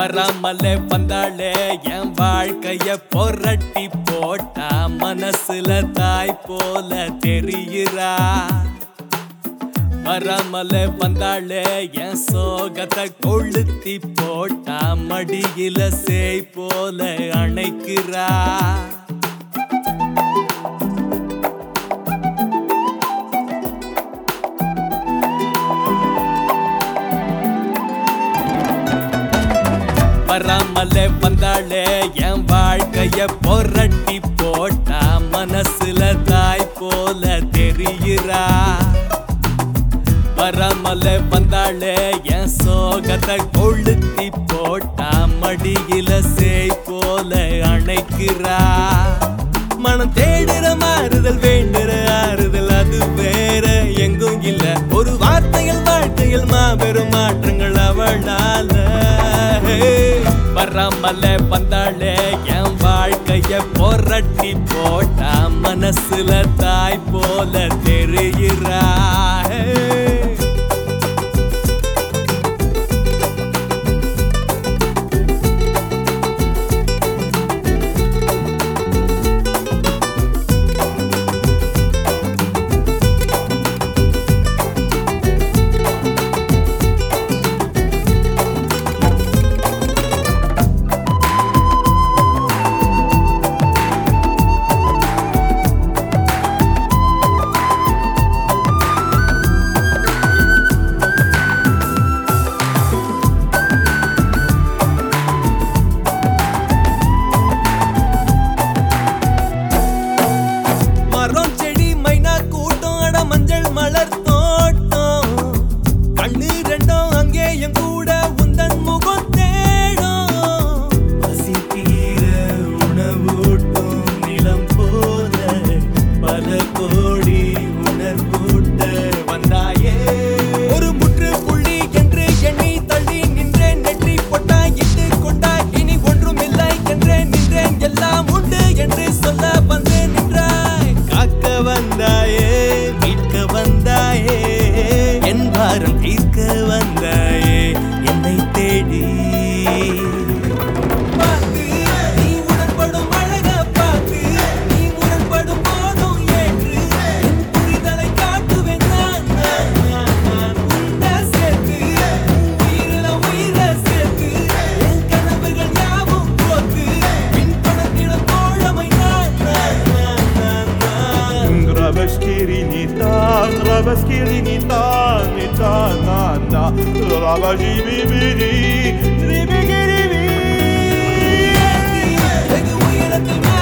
வராமலே வந்தாளே என் வாழ்க்கைய பொரட்டி போட்டா மனசுல தாய் போல தெரியுறா வராமலே வந்தாளே என் சோகத்தை கொளுத்தி போட்டா மடியில சேய் போல அணைக்கிறா வராமலே வந்தாளே என் வாழ்க்கைய பொரட்டி போட்டா மனசுல தாய் போல தெரியுறா வராமலே வந்தாளே என் சோகத்தை கொளுத்தி போட்டா மடியில சேய் போல அணைக்கிறா மனம் தேடுற மாறுதல் வேண்டுற ஆறுதல் அது வேற எங்கும் இல்ல ஒரு வார்த்தையில் வாழ்க்கையில் மாபெரும் மாற்றங்கள் அவளால வராமல வந்தாளே என் வாழ்க்கைய பொரட்டி போட்டா மனசுல தாய் போல தெரிகிறா மரம் செடி மைனா கூட்டம் அட மஞ்சள் மலர் தோட்டம் கண்ணு ரெண்டும் அங்கே என் கூட உந்தன் முகம் தேடும் பசி தீர உணவூட்டும் நிலம் போல பல கோடி உணர்வூட்ட வந்தாயே ஒரு முற்று புள்ளி என்று எண்ணி தள்ளி நின்றேன் நெற்றி பொட்டாய் இட்டு கொண்டாய் இனி ஒன்றும் இல்லை என்றேன் நின்றேன் எல்லாம் உண்டு என்று சொல்ல வந்து நின்றாய் காக்க வந்தாயே மீட்க வந்தாயே என் பாரம் தீர்க்க வந்தாயே என்னை தேடி பார்த்து நீ உடன்படும் அழக பார்த்து நீ முரண்படும் போதும் ஏற்று என் புரிதலை காட்டுவேன் நான் நான், நான், நான். உன்னை சேர்த்து உயிரில உயிரை சேர்த்து என் கனவுகள் யாவும் போத்து பின் பணத்திடம் தோழமை நான் நான், நான், நான், நான். Grabashkiri nita, grabashkiri nita, nita na na, grabashibibiri, ribigiribi. வெகு உயரத்தில்